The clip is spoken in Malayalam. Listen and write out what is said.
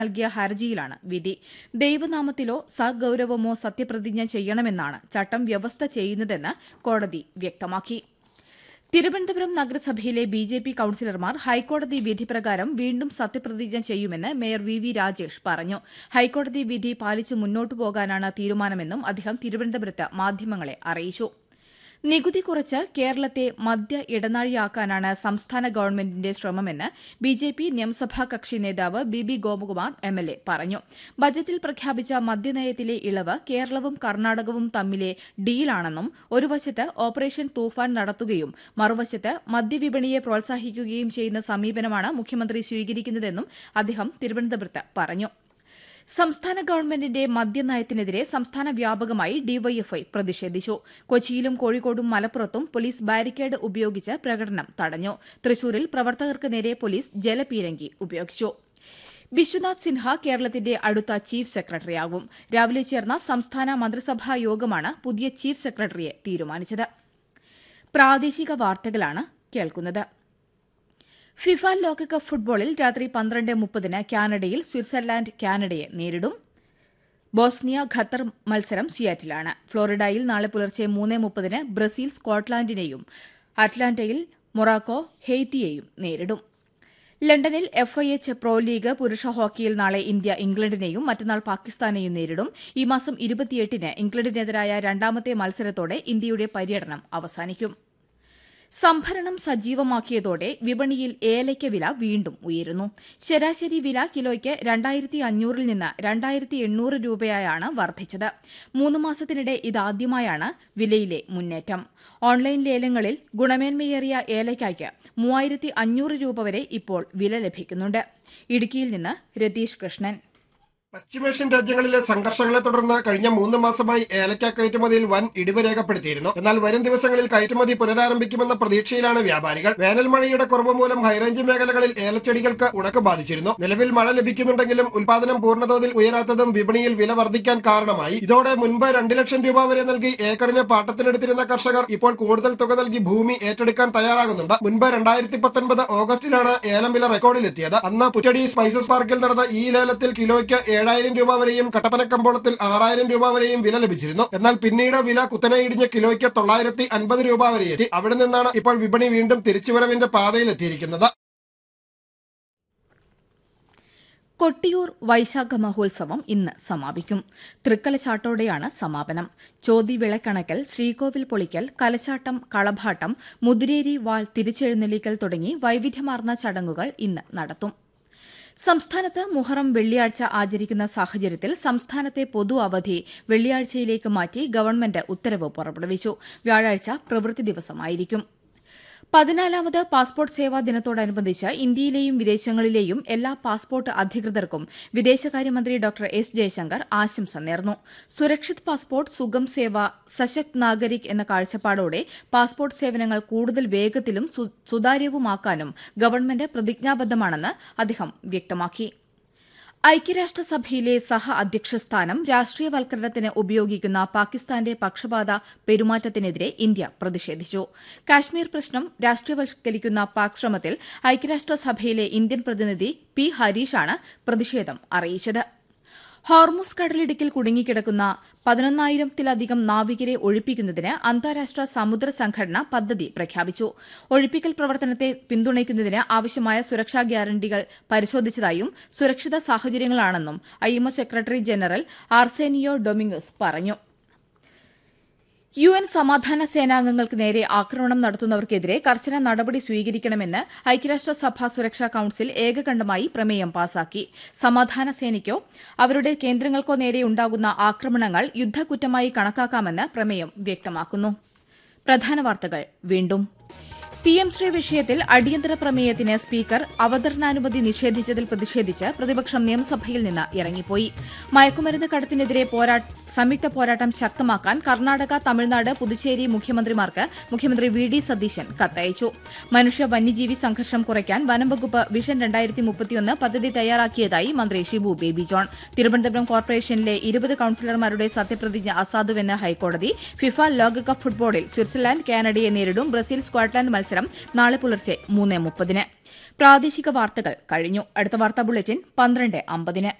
നൽകിയ ഹർജിയിലാണ് വിധി ദൈവനാമത്തിലോ സഗൌരവമോ സത്യപ്രതിജ്ഞ ചെയ്യണമെന്നാണ് ചട്ടം വ്യവസ്ഥ ചെയ്യുന്നതെന്ന് കോടതി വ്യക്തമാക്കി തിരുവനന്തപുരം നഗരസഭയിലെ ബി ജെ പി കൌൺസിലർമാർ ഹൈക്കോടതി വിധി പ്രകാരം വീണ്ടും സത്യപ്രതിജ്ഞ ചെയ്യുമെന്ന് മേയർ വി വി രാജേഷ് പറഞ്ഞു ഹൈക്കോടതി വിധി പാലിച്ചു മുന്നോട്ടു പോകാനാണ് തീരുമാനമെന്നും അദ്ദേഹം തിരുവനന്തപുരത്ത് മാധ്യമങ്ങളെ അറിയിച്ചു നികുതി കുറച്ച് കേരളത്തെ മദ്യ ഇടനാഴിയാക്കാനാണ് സംസ്ഥാന ഗവൺമെന്റിന്റെ ശ്രമമെന്ന് ബി ജെ പി നിയമസഭാ കക്ഷി നേതാവ് B B Gopakumar M L A പറഞ്ഞു ബജറ്റിൽ പ്രഖ്യാപിച്ച മദ്യനയത്തിലെ ഇളവ് കേരളവും കർണാടകവും തമ്മിലെ ഡീലാണെന്നും ഒരു വശത്ത് ഓപ്പറേഷൻ തൂഫാൻ നടത്തുകയും മറുവശത്ത് മദ്യവിപണിയെ പ്രോത്സാഹിക്കുകയും ചെയ്യുന്ന സമീപനമാണ് മുഖ്യമന്ത്രി സ്വീകരിക്കുന്നതെന്നും അദ്ദേഹം തിരുവനന്തപുരത്ത് പറഞ്ഞു സംസ്ഥാന ഗവൺമെന്റിന്റെ മദ്യനയത്തിനെതിരെ സംസ്ഥാന വ്യാപകമായി ഡിവൈഎഫ്ഐ പ്രതിഷേധിച്ചു കൊച്ചിയിലും കോഴിക്കോടും മലപ്പുറത്തും പോലീസ് ബാരിക്കേഡ് ഉപയോഗിച്ച് പ്രകടനം തടഞ്ഞു തൃശൂരിൽ പ്രവർത്തകർക്ക് നേരെ പോലീസ് ജലപീരങ്കി ഉപയോഗിച്ചു വിശ്വനാഥ് സിൻഹ കേരളത്തിന്റെ അടുത്ത ചീഫ് സെക്രട്ടറിയാകും രാവിലെ ചേർന്ന സംസ്ഥാന മന്ത്രിസഭാ യോഗമാണ് പുതിയ ചീഫ് സെക്രട്ടറിയെ തീരുമാനിച്ചത് പ്രാദേശിക വാർത്തകളാണ് കേൾക്കുന്നത് ഫിഫ ലോകകപ്പ് ഫുട്ബോളിൽ രാത്രി പന്ത്രണ്ട് മുപ്പതിന് കാനഡയിൽ സ്വിറ്റ്സർലാൻഡ് കാനഡയെ നേരിടും ബോസ്നിയ ഖത്തർ മത്സരം സിയാറ്റിലാണ് ഫ്ലോറിഡയിൽ നാളെ പുലർച്ചെ മൂന്ന് മുപ്പതിന് ബ്രസീൽ സ്കോട്ട്ലാൻഡിനെയും അറ്റ്ലാന്റയിൽ മൊറാക്കോ ഹെയ്ത്തിയെയും നേരിടും ലണ്ടനിൽ F I H pro league പുരുഷ ഹോക്കിയിൽ നാളെ ഇന്ത്യ ഇംഗ്ലണ്ടിനെയും മറ്റന്നാൾ പാകിസ്ഥാനെയും നേരിടും ഈ മാസം ഇരുപത്തിയെട്ടിന് ഇംഗ്ലണ്ടിനെതിരായ രണ്ടാമത്തെ മത്സരത്തോടെ ഇന്ത്യയുടെ പര്യടനം അവസാനിക്കും സംഭരണം സജീവമാക്കിയതോടെ വിപണിയിൽ ഏലയ്ക്ക വില വീണ്ടും ഉയരുന്നു ശരാശരി വില കിലോയ്ക്ക് രണ്ടായിരത്തി അഞ്ഞൂറിൽ നിന്ന് രണ്ടായിരത്തി എണ്ണൂറ് രൂപയായാണ് വർദ്ധിച്ചത് മൂന്ന് മാസത്തിനിടെ ഇതാദ്യമായാണ് വിലയിലെ മുന്നേറ്റം ഓൺലൈൻ ലേലങ്ങളിൽ ഗുണമേന്മയേറിയ ഏലയ്ക്കായ്ക്ക് മൂവായിരത്തി അഞ്ഞൂറ് രൂപ വരെ ഇപ്പോൾ വില ലഭിക്കുന്നുണ്ട് ഇടുക്കിയിൽ നിന്ന് രതീഷ് കൃഷ്ണൻ പശ്ചിമേഷ്യൻ രാജ്യങ്ങളിലെ സംഘർഷങ്ങളെ തുടർന്ന് കഴിഞ്ഞ മൂന്ന് മാസമായി ഏലക്ക കയറ്റുമതിയിൽ വൻ ഇടിവ് രേഖപ്പെടുത്തിയിരുന്നു എന്നാൽ വരും ദിവസങ്ങളിൽ കയറ്റുമതി പുനരാരംഭിക്കുമെന്ന പ്രതീക്ഷയിലാണ് വ്യാപാരികൾ വേനൽ മഴയുടെ കുറവ് മൂലം ഹൈറേഞ്ച് മേഖലകളിൽ ഏലച്ചെടികൾക്ക് ഉണക്ക് ബാധിച്ചിരുന്നു നിലവിൽ മഴ ലഭിക്കുന്നുണ്ടെങ്കിലും ഉൽപാദനം പൂർണ്ണതോതിൽ ഉയരാത്തതും വിപണിയിൽ വില വർദ്ധിക്കാൻ കാരണമായി ഇതോടെ മുൻപ് രണ്ട് ലക്ഷം രൂപ വരെ നൽകി ഏക്കറിന് പാട്ടത്തിനെടുത്തിരുന്ന കർഷകർ ഇപ്പോൾ കൂടുതൽ തുക നൽകി ഭൂമി ഏറ്റെടുക്കാൻ തയ്യാറാകുന്നുണ്ട് മുൻപ് രണ്ടായിരത്തി പത്തൊൻപത് ഓഗസ്റ്റിലാണ് ഏലം വില റെക്കോർഡിലെത്തിയത് അന്ന് പുറ്റടി സ്പൈസസ് പാർക്കിൽ നടന്ന ഈ ലേലത്തിൽ കിലോയ്ക്ക് ഏഴായിരം രൂപ വരെയും കട്ടപ്പനക്കമ്പോളത്തിൽ ആറായിരം രൂപ വരെയും വില ലഭിച്ചിരുന്നു എന്നാൽ പിന്നീട് വില കുത്തനെ ഇടിഞ്ഞ് കിലോയ്ക്ക് തൊള്ളായിരത്തി അൻപത് രൂപ വരെ എത്തി അവിടെ നിന്നാണ് ഇപ്പോൾ വിപണി വീണ്ടും തിരിച്ചുവരവിന്റെ പാതയിലെത്തിയിരിക്കുന്നത് കൊട്ടിയൂർ വൈശാഖ മഹോത്സവം ഇന്ന് സമാപിക്കും തൃക്കലച്ചാട്ടോടെയാണ് സമാപനം ചോതി വിളക്കണക്കൽ ശ്രീകോവിൽ പൊളിക്കൽ കലച്ചാട്ടം കളഭാട്ടം മുതിരേരി വാൾ തിരിച്ചെഴുന്നള്ളിക്കൽ തുടങ്ങി വൈവിധ്യമാർന്ന ചടങ്ങുകൾ ഇന്ന് നടത്തും സംസ്ഥാനത്ത് മുഹറം വെള്ളിയാഴ്ച ആചരിക്കുന്ന സാഹചര്യത്തിൽ സംസ്ഥാനത്തെ പൊതു അവധി വെള്ളിയാഴ്ചയിലേക്ക് മാറ്റി ഗവൺമെന്റ് ഉത്തരവ് പുറപ്പെടുവിച്ചു വ്യാഴാഴ്ച പ്രവൃത്തി ദിവസമായിരിക്കും പതിനാലാമത് പാസ്പോർട്ട് സേവാ ദിനത്തോടനുബന്ധിച്ച് ഇന്ത്യയിലെയും വിദേശങ്ങളിലെയും എല്ലാ പാസ്പോർട്ട് അധികൃതർക്കും വിദേശകാര്യമന്ത്രി ഡോക്ടർ എസ് ജയശങ്കർ ആശംസ നേർന്നു സുരക്ഷിത് പാസ്പോർട്ട് സുഗം സേവ സശക്ത് നാഗരിക് എന്ന കാഴ്ചപ്പാടോടെ പാസ്പോർട്ട് സേവനങ്ങൾ കൂടുതൽ വേഗത്തിലും സുതാര്യവുമാക്കാനും ഗവൺമെന്റ് പ്രതിജ്ഞാബദ്ധമാണെന്ന് അദ്ദേഹം വ്യക്തമാക്കി ഐക്യരാഷ്ട്രസഭയിലെ സഹ അധ്യക്ഷ സ്ഥാനം രാഷ്ട്രീയവൽക്കരണത്തിന് ഉപയോഗിക്കുന്ന പാകിസ്ഥാന്റെ പക്ഷപാത പെരുമാറ്റത്തിനെതിരെ ഇന്ത്യ പ്രതിഷേധിച്ചു കാശ്മീർ പ്രശ്നം രാഷ്ട്രീയവൽക്കരിക്കുന്ന പാക് ശ്രമത്തിൽ ഐക്യരാഷ്ട്രസഭയിലെ ഇന്ത്യൻ പ്രതിനിധി പി ഹരീഷാണ് പ്രതിഷേധം അറിയിച്ചത് ഹോർമുസ് കടലിടുക്കിൽ കുടുങ്ങിക്കിടക്കുന്ന പതിനൊന്നായിരത്തിലധികം നാവികരെ ഒഴിപ്പിക്കുന്നതിന് അന്താരാഷ്ട്ര സമുദ്ര സംഘടന പദ്ധതി പ്രഖ്യാപിച്ചു ഒഴിപ്പിക്കൽ പ്രവർത്തനത്തെ പിന്തുണയ്ക്കുന്നതിന് ആവശ്യമായ സുരക്ഷാ ഗ്യാരണ്ടികൾ പരിശോധിച്ചതായും സുരക്ഷിത സാഹചര്യങ്ങളാണെന്നും IMO secretary general Arsenio Dominguez പറഞ്ഞു യു എൻ സമാധാന സേനാംഗങ്ങൾക്ക് നേരെ ആക്രമണം നടത്തുന്നവർക്കെതിരെ കർശന നടപടി സ്വീകരിക്കണമെന്ന് ഐക്യരാഷ്ട്രസഭ സുരക്ഷാ കൌൺസിൽ ഏകകണ്ഠമായി പ്രമേയം പാസാക്കി സമാധാന സേനയ്ക്കോ അവരുടെ കേന്ദ്രങ്ങൾക്കോ നേരെയുണ്ടാകുന്ന ആക്രമണങ്ങൾ യുദ്ധക്കുറ്റമായി കണക്കാക്കാമെന്ന് പ്രമേയം വ്യക്തമാക്കുന്നു പ്രധാന വാർത്തകൾ വീണ്ടും പി എം ശ്രീ വിഷയത്തിൽ അടിയന്തര പ്രമേയത്തിന് സ്പീക്കർ അവതരണാനുമതി നിഷേധിച്ചതിൽ പ്രതിഷേധിച്ച് പ്രതിപക്ഷം നിയമസഭയിൽ നിന്ന് ഇറങ്ങിപ്പോയി മയക്കുമരുന്ന് കടത്തിനെതിരെ സംയുക്ത പോരാട്ടം ശക്തമാക്കാൻ കർണാടക തമിഴ്നാട് പുതുച്ചേരി മുഖ്യമന്ത്രിമാർക്ക് മുഖ്യമന്ത്രി വി ഡി സതീശൻ കത്തയച്ചു മനുഷ്യ വന്യജീവി സംഘർഷം കുറയ്ക്കാൻ വനംവകുപ്പ് വിഷൻ രണ്ടായിരത്തി മുപ്പത്തിയൊന്ന് പദ്ധതി തയ്യാറാക്കിയതായി മന്ത്രി ഷിബു ബേബി ജോൺ തിരുവനന്തപുരം കോർപ്പറേഷനിലെ ഇരുപത് കൌൺസിലർമാരുടെ സത്യപ്രതിജ്ഞ അസാധുവെന്ന് ഹൈക്കോടതി ഫിഫ ലോകകപ്പ് ഫുട്ബോളിൽ സ്വിറ്റ്സർലാൻഡ് കാനഡയെ നേരിടും ബ്രസീൽ സ്കോട്ട്ലാൻഡ് മത്സരം നാളെ പുലർച്ചെ മൂന്ന് മുപ്പതിന് പ്രാദേശിക വാർത്തകൾ കഴിഞ്ഞു അടുത്ത വാർത്താ ബുള്ളറ്റിൻ പന്ത്രണ്ട് അമ്പതിന്